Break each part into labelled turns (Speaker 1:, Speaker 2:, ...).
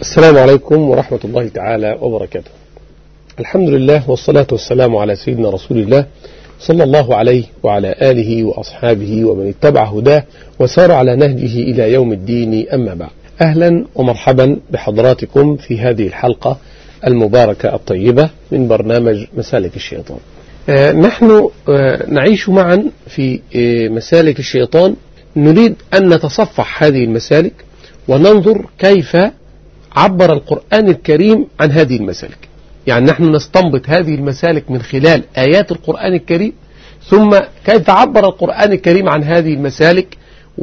Speaker 1: السلام عليكم ورحمة الله تعالى وبركاته الحمد لله والصلاة والسلام على سيدنا رسول الله صلى الله عليه وعلى آله وأصحابه ومن اتبع هداه وسار على نهجه إلى يوم الدين أما بعد أهلا ومرحبا بحضراتكم في هذه الحلقة المباركة الطيبة من برنامج مسالك الشيطان آه نحن آه نعيش معا في آه مسالك الشيطان نريد أن نتصفح هذه المسالك وننظر كيف عبر القرآن الكريم عن هذه المسالك يعني نحن نستنبط هذه المسالك من خلال آيات القرآن الكريم ثم كيف عبر القرآن الكريم عن هذه المسالك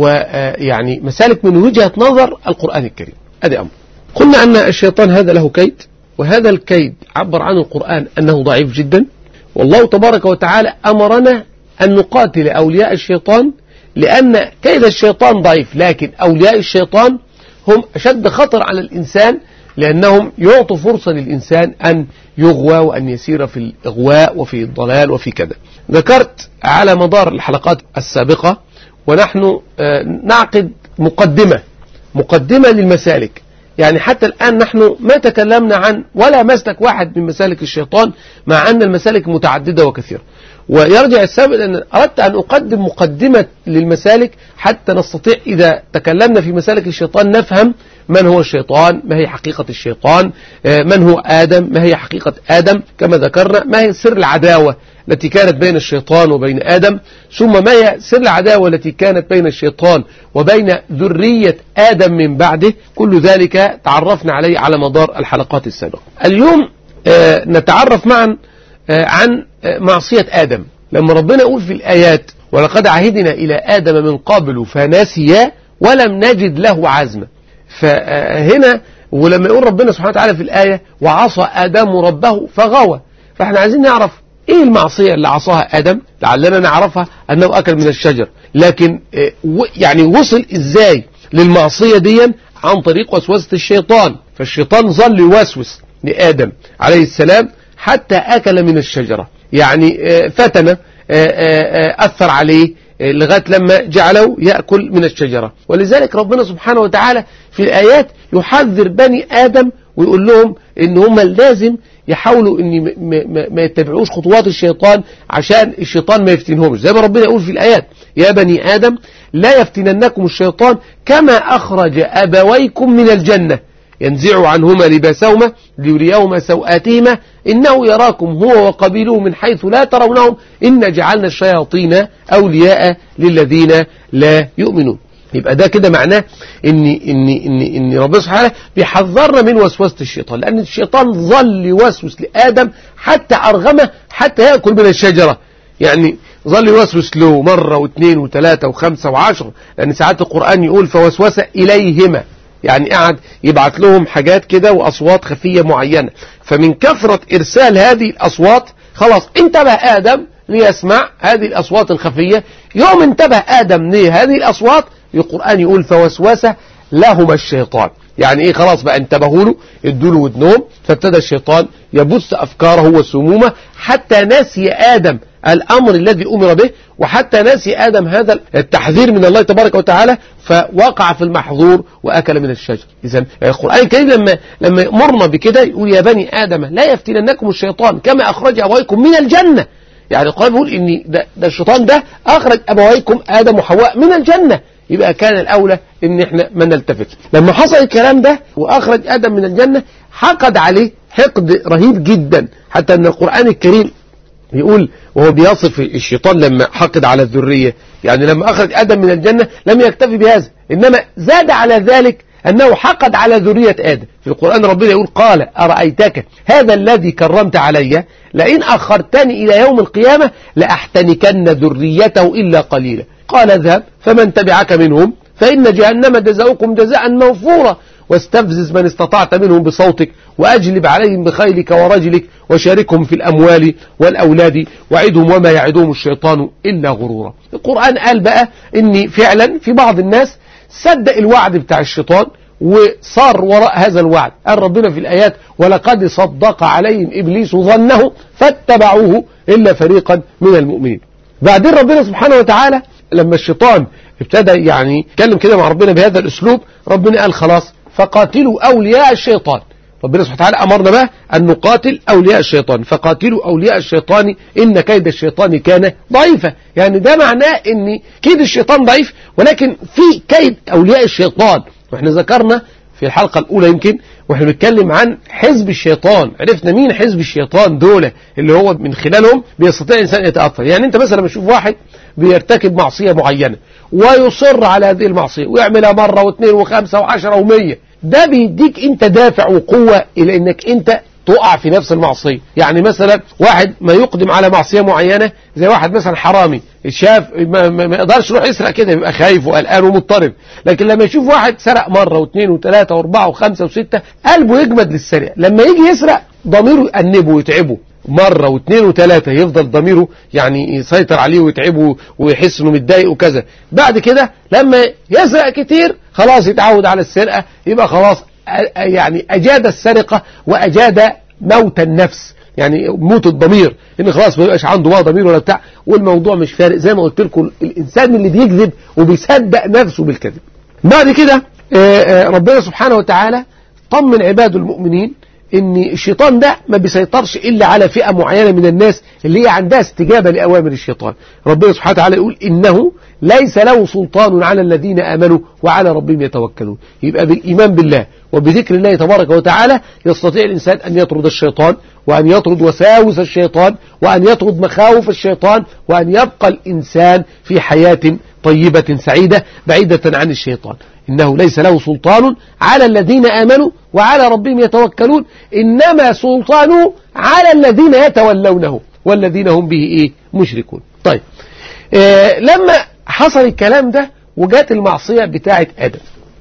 Speaker 1: ويعني مسالك من وجهة نظر القرآن الكريم هذا أمر قلنا أن الشيطان هذا له كيد وهذا الكيد عبر عنه القرآن أنه ضعيف جدا والله تبارك وتعالى أمرنا أن نقاتل أولياء الشيطان لأن كيد الشيطان ضعيف لكن أولياء الشيطان هم أشد خطر على الإنسان لأنهم يعطوا فرصة للإنسان أن يغوى وأن يسير في الإغواء وفي الضلال وفي كذا ذكرت على مدار الحلقات السابقة ونحن نعقد مقدمة مقدمة للمسالك يعني حتى الآن نحن ما تكلمنا عن ولا مسلك واحد من مسالك الشيطان مع أن المسالك متعددة وكثيرة ويرجع السبب أن أردت أن أقدم مقدمة للمسالك حتى نستطيع إذا تكلمنا في مسالك الشيطان نفهم من هو الشيطان ما هي حقيقة الشيطان من هو آدم ما هي حقيقة آدم كما ذكرنا ما هي سر العداوة التي كانت بين الشيطان وبين آدم ثم ما هي سر العداوة التي كانت بين الشيطان وبين ذرية آدم من بعده كل ذلك تعرفنا عليه على مدار الحلقات السابقة اليوم نتعرف معا عن معصية آدم لما ربنا يقول في الآيات ولقد عهدنا إلى آدم من قبل فنسي ولم نجد له عزما فهنا ولما يقول ربنا سبحانه وتعالى في الآية وعصى آدم ربه فغوى فاحنا عايزين نعرف ايه المعصية اللي عصاها آدم لعلنا نعرفها أنه أكل من الشجر لكن يعني وصل إزاي للمعصية دي عن طريق وسوسة الشيطان فالشيطان ظل يوسوس لآدم عليه السلام حتى أكل من الشجرة يعني فتن أثر عليه لغاية لما جعله يأكل من الشجرة ولذلك ربنا سبحانه وتعالى في الآيات يحذر بني آدم ويقول لهم ان هم لازم يحاولوا ان ما يتبعوش خطوات الشيطان عشان الشيطان ما يفتنهمش زي ما ربنا يقول في الآيات يا بني آدم لا يفتننكم الشيطان كما أخرج أبويكم من الجنة ينزع عنهما لباسهما ليريهما سوآتهما إنه يراكم هو وقبيله من حيث لا ترونهم إن جعلنا الشياطين أولياء للذين لا يؤمنون يبقى ده كده معناه ان ان ان ان ربنا سبحانه بيحذرنا من وسوسه الشيطان لان الشيطان ظل يوسوس لادم حتى ارغمه حتى ياكل من الشجره يعني ظل يوسوس له مره واثنين وثلاثه وخمسه وعشره لان ساعات القران يقول فوسوس اليهما يعني قعد يبعت لهم حاجات كده واصوات خفيه معينه فمن كثره ارسال هذه الاصوات خلاص انتبه ادم ليسمع هذه الاصوات الخفيه يوم انتبه ادم لهذه الاصوات القرآن يقول فوسوس لهما الشيطان يعني ايه خلاص بقى انتبهوا له ادوا له ودنهم فابتدى الشيطان يبث افكاره وسمومه حتى نسي ادم الامر الذي امر به وحتى نسي ادم هذا التحذير من الله تبارك وتعالى فوقع في المحظور واكل من الشجر اذا القران الكريم لما لما يامرنا بكده يقول يا بني ادم لا يفتننكم الشيطان كما اخرج ابويكم من الجنه يعني القران بيقول ان ده, ده الشيطان ده اخرج ابويكم ادم وحواء من الجنه يبقى كان الأولى ان احنا ما نلتفت لما حصل الكلام ده وأخرج آدم من الجنة حقد عليه حقد رهيب جدا حتى أن القرآن الكريم يقول وهو بيصف الشيطان لما حقد على الذرية يعني لما أخرج آدم من الجنة لم يكتفي بهذا إنما زاد على ذلك أنه حقد على ذرية آدم في القرآن ربنا يقول قال أرأيتك هذا الذي كرمت علي لئن أخرتني إلى يوم القيامة لأحتنكن ذريته إلا قليلا قال اذهب فمن تبعك منهم فإن جهنم جزاؤكم جزاء موفورا واستفزز من استطعت منهم بصوتك وأجلب عليهم بخيلك ورجلك وشاركهم في الأموال والأولاد وعدهم وما يعدهم الشيطان إلا غرورا القرآن قال بقى إن فعلا في بعض الناس صدق الوعد بتاع الشيطان وصار وراء هذا الوعد قال ربنا في الآيات ولقد صدق عليهم إبليس ظنه فاتبعوه إلا فريقا من المؤمنين بعدين ربنا سبحانه وتعالى لما الشيطان ابتدى يعني يتكلم كده مع ربنا بهذا الأسلوب ربنا قال خلاص فقاتلوا أولياء الشيطان ربنا سبحانه وتعالى أمرنا بقى أن نقاتل أولياء الشيطان فقاتلوا أولياء الشيطان إن كيد الشيطان كان ضعيفا يعني ده معناه أن كيد الشيطان ضعيف ولكن في كيد أولياء الشيطان وإحنا ذكرنا في الحلقة الأولى يمكن واحنا بنتكلم عن حزب الشيطان عرفنا مين حزب الشيطان دول اللي هو من خلالهم بيستطيع الإنسان يتأثر يعني أنت مثلا لما تشوف واحد بيرتكب معصية معينة ويصر على هذه المعصية ويعملها مرة واثنين وخمسة وعشرة ومية ده بيديك انت دافع وقوة الى انك انت تقع في نفس المعصية يعني مثلا واحد ما يقدم على معصية معينة زي واحد مثلا حرامي شاف ما, ما, ما يقدرش يروح يسرق كده يبقى خايف وقلقان ومضطرب لكن لما يشوف واحد سرق مرة واثنين وثلاثة واربعة وخمسة وستة قلبه يجمد للسرقة لما يجي يسرق ضميره يأنبه ويتعبه مرة واثنين وثلاثة يفضل ضميره يعني يسيطر عليه ويتعبه ويحس انه متضايق وكذا بعد كده لما يسرق كتير خلاص يتعود على السرقة يبقى خلاص يعني أجاد السرقة وأجاد موت النفس يعني موت الضمير ان خلاص ما يبقاش عنده بقى ضمير ولا بتاع والموضوع مش فارق زي ما قلت لكم الانسان اللي بيكذب وبيصدق نفسه بالكذب بعد كده ربنا سبحانه وتعالى طمن عباده المؤمنين ان الشيطان ده ما بيسيطرش الا على فئة معينة من الناس اللي هي عندها استجابة لأوامر الشيطان ربنا سبحانه وتعالى يقول انه ليس له سلطان على الذين امنوا وعلى ربهم يتوكلون يبقى بالايمان بالله وبذكر الله تبارك وتعالى يستطيع الانسان ان يطرد الشيطان وان يطرد وساوس الشيطان وان يطرد مخاوف الشيطان وان يبقى الانسان في حياة طيبة سعيدة بعيدة عن الشيطان إنه ليس له سلطان على الذين آمنوا وعلى ربهم يتوكلون إنما سلطانه على الذين يتولونه والذين هم به إيه مشركون طيب إيه لما حصل الكلام ده وجات المعصية بتاعة آدم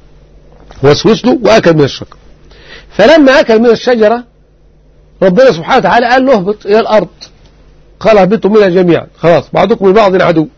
Speaker 1: وسوس له وأكل من الشجرة فلما أكل من الشجرة ربنا سبحانه وتعالى قال له اهبط إلى الأرض قال اهبطوا منها جميعا خلاص بعضكم لبعض عدو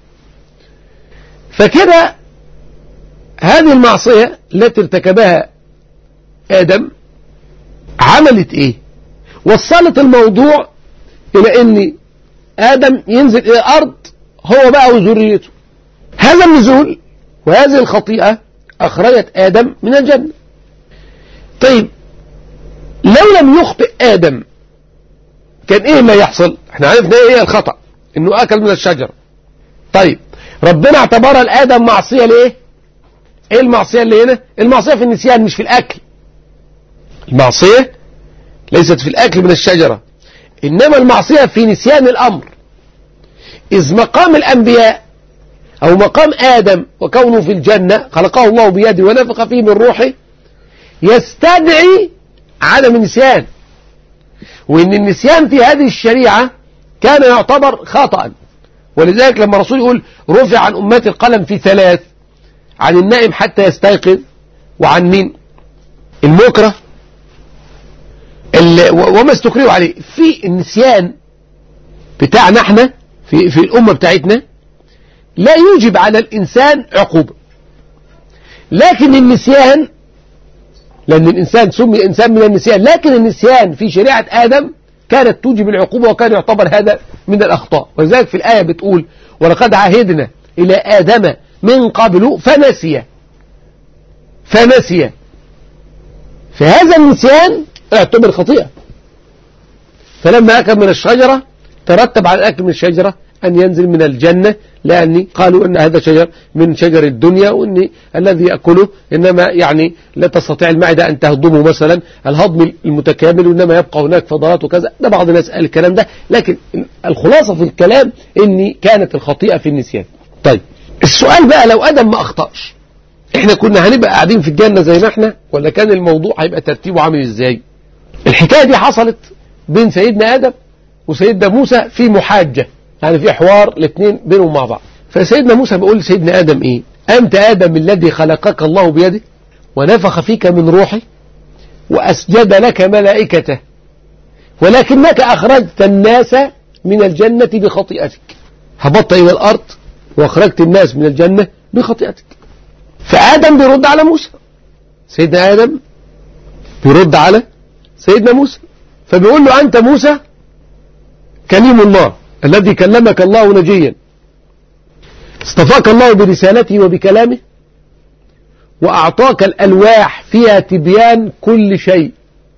Speaker 1: فكده هذه المعصية التي ارتكبها آدم عملت ايه وصلت الموضوع الى ان آدم ينزل الى الارض هو بقى وذريته هذا النزول وهذه الخطيئة اخرجت آدم من الجنة طيب لو لم يخطئ آدم كان ايه اللي يحصل احنا عرفنا ايه هي الخطأ انه اكل من الشجرة طيب ربنا اعتبرها لآدم معصية ليه ايه المعصية اللي هنا المعصية في النسيان مش في الاكل المعصية ليست في الاكل من الشجرة انما المعصية في نسيان الامر اذ مقام الانبياء او مقام ادم وكونه في الجنة خلقه الله بيده ونفخ فيه من روحه يستدعي عدم النسيان وان النسيان في هذه الشريعة كان يعتبر خطأ ولذلك لما الرسول يقول رفع عن أمات القلم في ثلاث عن النائم حتى يستيقظ وعن مين المكره وما استكرهوا عليه في النسيان بتاعنا احنا في, في الأمة بتاعتنا لا يوجب على الإنسان عقوبة لكن النسيان لأن الإنسان سمي إنسان من النسيان لكن النسيان في شريعة آدم كانت توجب العقوبة وكان يعتبر هذا من الأخطاء ولذلك في الآية بتقول ولقد عهدنا إلى آدم من قبل فنسي فنسي فهذا النسيان اعتبر خطيئة فلما أكل من الشجرة ترتب على الأكل من الشجرة أن ينزل من الجنة لأن قالوا أن هذا شجر من شجر الدنيا وأن الذي يأكله إنما يعني لا تستطيع المعدة أن تهضمه مثلا الهضم المتكامل وإنما يبقى هناك فضلات وكذا ده بعض الناس قال الكلام ده لكن الخلاصة في الكلام أن كانت الخطيئة في النسيان طيب السؤال بقى لو أدم ما أخطأش احنا كنا هنبقى قاعدين في الجنة زي ما احنا ولا كان الموضوع هيبقى ترتيبه عامل ازاي الحكاية دي حصلت بين سيدنا آدم وسيدنا موسى في محاجة يعني في حوار الاثنين بينهم مع بعض فسيدنا موسى بيقول لسيدنا آدم ايه أنت آدم الذي خلقك الله بيده ونفخ فيك من روحي وأسجد لك ملائكته ولكنك أخرجت الناس من الجنة بخطيئتك هبطت إلى الأرض وأخرجت الناس من الجنة بخطيئتك فآدم بيرد على موسى سيدنا آدم بيرد على سيدنا موسى فبيقول له أنت موسى كليم الله الذي كلمك الله نجيا اصطفاك الله برسالته وبكلامه وأعطاك الألواح فيها تبيان كل شيء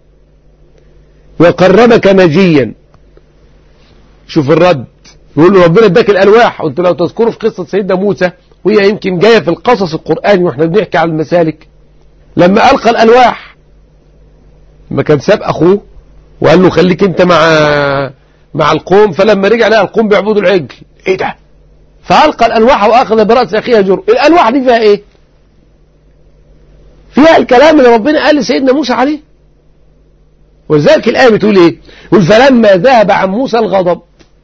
Speaker 1: وقربك نجيا شوف الرد يقول له ربنا اداك الألواح قلت لو تذكروا في قصة سيدنا موسى وهي يمكن جاية في القصص القرآني واحنا بنحكي عن المسالك لما ألقى الألواح لما كان ساب أخوه وقال له خليك انت مع مع القوم فلما رجع لقى القوم بيعبدوا العجل ايه ده فألقى الألواح وأخذ برأس أخيها جر الألواح دي فيها ايه فيها الكلام اللي ربنا قال لسيدنا موسى عليه ولذلك الآية بتقول ايه يقول فلما ذهب عن موسى الغضب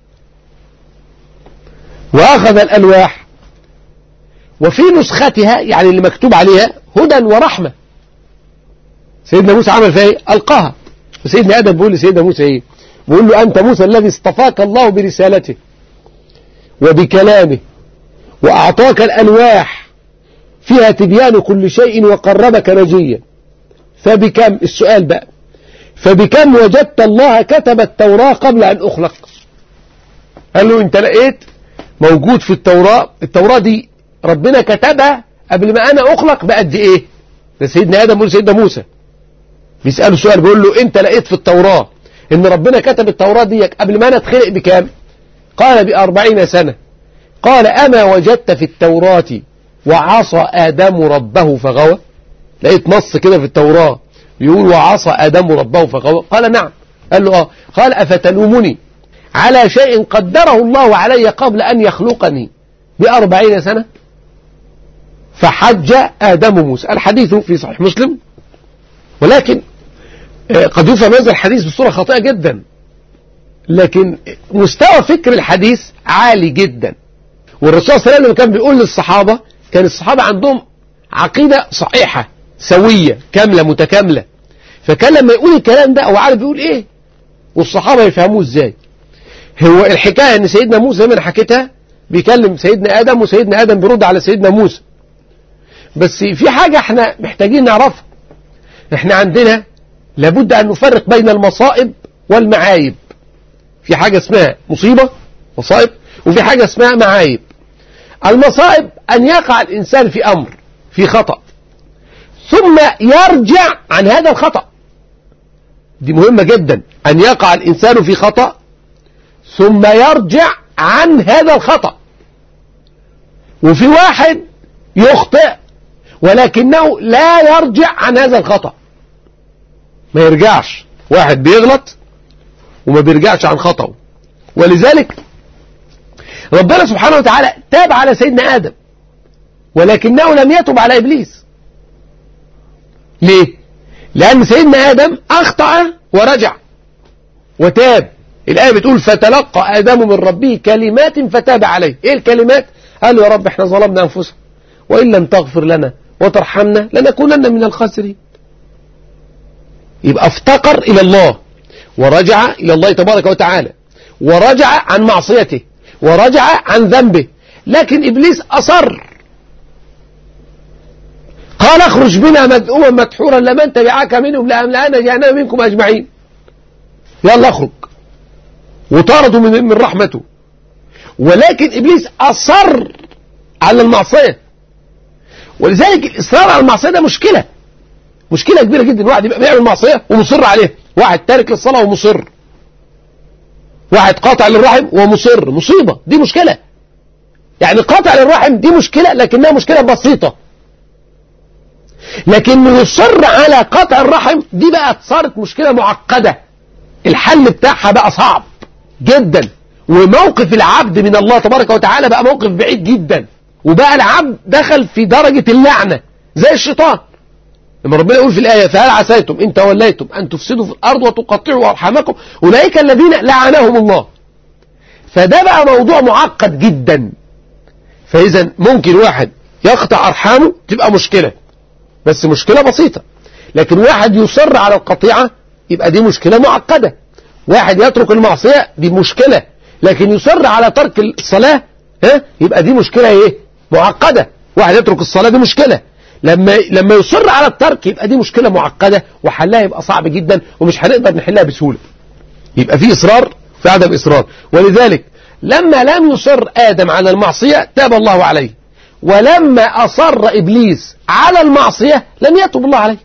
Speaker 1: وأخذ الألواح وفي نسختها يعني اللي مكتوب عليها هدى ورحمة سيدنا موسى عمل فيها ايه ألقاها وسيدنا آدم بيقول لسيدنا موسى ايه بيقول له أنت موسى الذي اصطفاك الله برسالته وبكلامه وأعطاك الألواح فيها تبيان كل شيء وقربك نجيا فبكم السؤال بقى فبكم وجدت الله كتب التوراة قبل أن أخلق قال له أنت لقيت موجود في التوراة التوراة دي ربنا كتبها قبل ما أنا أخلق بقد إيه ده سيدنا آدم بيقول سيدنا موسى بيسأله سؤال بيقول له أنت لقيت في التوراة إن ربنا كتب التوراة دي قبل ما أنا أتخلق بكام قال بأربعين سنة قال أما وجدت في التوراة وعصى آدم ربه فغوى لقيت نص كده في التوراة يقول وعصى آدم ربه فغوى قال نعم قال له آه قال أفتلومني على شيء قدره الله علي قبل أن يخلقني بأربعين سنة فحج آدم موسى الحديث في صحيح مسلم ولكن قد يفهم هذا الحديث بصورة خاطئة جدا لكن مستوى فكر الحديث عالي جدا والرسول صلى الله عليه وسلم كان بيقول للصحابة كان الصحابة عندهم عقيدة صحيحة سوية كاملة متكاملة فكان لما يقول الكلام ده هو عارف بيقول ايه والصحابة يفهموه ازاي هو الحكاية ان سيدنا موسى زي ما انا حكيتها بيكلم سيدنا ادم وسيدنا ادم بيرد على سيدنا موسى بس في حاجة احنا محتاجين نعرفها احنا عندنا لابد ان نفرق بين المصائب والمعايب في حاجة اسمها مصيبة مصائب وفي حاجة اسمها معايب المصائب أن يقع الإنسان في أمر في خطأ ثم يرجع عن هذا الخطأ دي مهمة جدا أن يقع الإنسان في خطأ ثم يرجع عن هذا الخطأ وفي واحد يخطئ ولكنه لا يرجع عن هذا الخطأ ما يرجعش واحد بيغلط وما بيرجعش عن خطأه ولذلك ربنا سبحانه وتعالى تاب على سيدنا آدم ولكنه لم يتب على إبليس ليه؟ لأن سيدنا آدم أخطأ ورجع وتاب الآية بتقول فتلقى آدم من ربه كلمات فتاب عليه إيه الكلمات؟ قال له يا رب احنا ظلمنا أنفسنا وإن لم تغفر لنا وترحمنا لنكونن من الخاسرين يبقى افتقر إلى الله ورجع إلى الله تبارك وتعالى ورجع عن معصيته ورجع عن ذنبه لكن إبليس أصر قال اخرج بنا مدعوا مدحورا لمن تبعك منهم لأملأن جهنم منكم أجمعين يلا اخرج وطردوا من من رحمته ولكن إبليس أصر على المعصية ولذلك الإصرار على المعصية ده مشكلة مشكلة كبيرة جدا واحد يبقى بيعمل معصية ومصر عليها واحد تارك للصلاة ومصر واحد قاطع للرحم ومصر مصيبة دي مشكلة يعني قاطع للرحم دي مشكلة لكنها مشكلة بسيطة لكن يصر على قطع الرحم دي بقى صارت مشكلة معقدة الحل بتاعها بقى صعب جدا وموقف العبد من الله تبارك وتعالى بقى موقف بعيد جدا وبقى العبد دخل في درجة اللعنة زي الشيطان لما ربنا يقول في الآية فهل عسيتم إن توليتم أن تفسدوا في الأرض وتقطعوا أرحامكم أولئك الذين لعنهم الله فده بقى موضوع معقد جدا فإذا ممكن واحد يقطع أرحامه تبقى مشكلة بس مشكلة بسيطة لكن واحد يصر على القطيعة يبقى دي مشكلة معقدة واحد يترك المعصية دي مشكلة لكن يصر على ترك الصلاة ها يبقى دي مشكلة ايه معقدة واحد يترك الصلاة دي مشكلة لما لما يصر على الترك يبقى دي مشكلة معقدة وحلها يبقى صعب جدا ومش هنقدر نحلها بسهولة يبقى في إصرار في عدم إصرار ولذلك لما لم يصر آدم على المعصية تاب الله عليه ولما أصر إبليس على المعصية لم يتوب الله عليه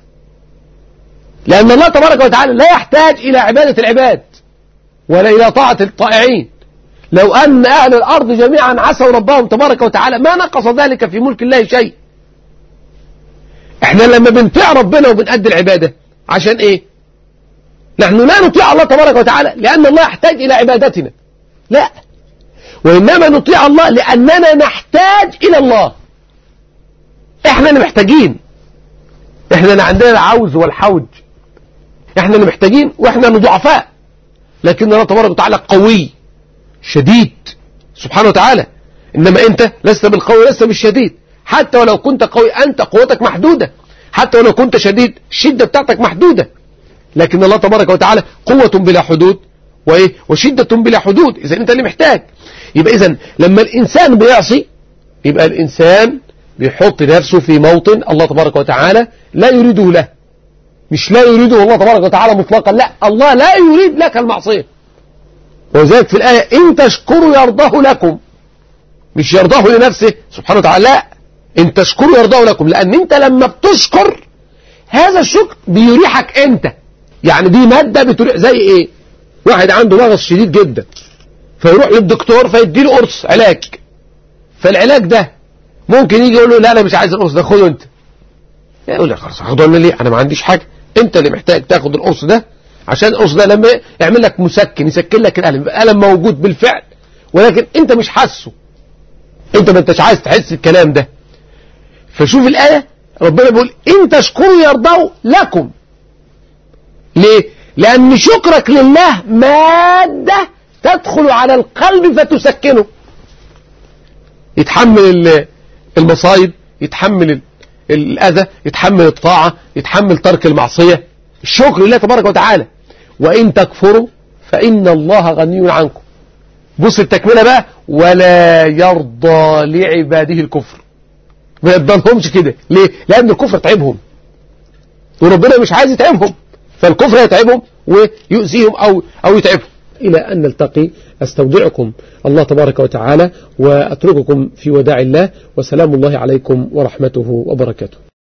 Speaker 1: لأن الله تبارك وتعالى لا يحتاج إلى عبادة العباد ولا إلى طاعة الطائعين لو أن أهل الأرض جميعا عسوا ربهم تبارك وتعالى ما نقص ذلك في ملك الله شيء احنا لما بنطيع ربنا وبنأدي العبادة عشان ايه نحن لا نطيع الله تبارك وتعالى لأن الله يحتاج إلى عبادتنا لا وإنما نطيع الله لأننا نحتاج إلى الله احنا اللي محتاجين احنا اللي عندنا العوز والحوج احنا اللي محتاجين واحنا اللي ضعفاء لكن الله تبارك وتعالى قوي شديد سبحانه وتعالى انما انت لست بالقوي لست بالشديد حتى ولو كنت قوي انت قوتك محدودة حتى ولو كنت شديد الشدة بتاعتك محدودة لكن الله تبارك وتعالى قوة بلا حدود وايه وشدة بلا حدود اذا انت اللي محتاج يبقى اذا لما الانسان بيعصي يبقى الانسان بيحط نفسه في موطن الله تبارك وتعالى لا يريده له مش لا يريده الله تبارك وتعالى مطلقا لا الله لا يريد لك المعصية وذلك في الآية إن تشكروا يرضاه لكم مش يرضاه لنفسه سبحانه وتعالى لا إن تشكروا يرضاه لكم لأن أنت لما بتشكر هذا الشكر بيريحك أنت يعني دي مادة بتريح زي إيه واحد عنده مغص شديد جدا فيروح للدكتور فيديله قرص علاج فالعلاج ده ممكن يجي يقول له لا أنا مش عايز القرص ده خده أنت يقول لك خلاص هاخده انا ليه انا ما عنديش حاجه انت اللي محتاج تاخد القرص ده عشان القرص ده لما يعمل لك مسكن يسكن لك الالم الالم موجود بالفعل ولكن انت مش حاسه انت ما انتش عايز تحس الكلام ده فشوف الايه ربنا بيقول ان تشكروا يرضوا لكم ليه لان شكرك لله ماده تدخل على القلب فتسكنه يتحمل المصايب يتحمل الأذى يتحمل الطاعة يتحمل ترك المعصية الشكر لله تبارك وتعالى وإن تكفروا فإن الله غني عنكم بص التكملة بقى ولا يرضى لعباده الكفر ما يرضى كده ليه لأن الكفر تعبهم وربنا مش عايز يتعبهم فالكفر يتعبهم ويؤذيهم أو, أو يتعبهم إلى أن نلتقي أستودعكم الله تبارك وتعالى وأترككم في وداع الله وسلام الله عليكم ورحمته وبركاته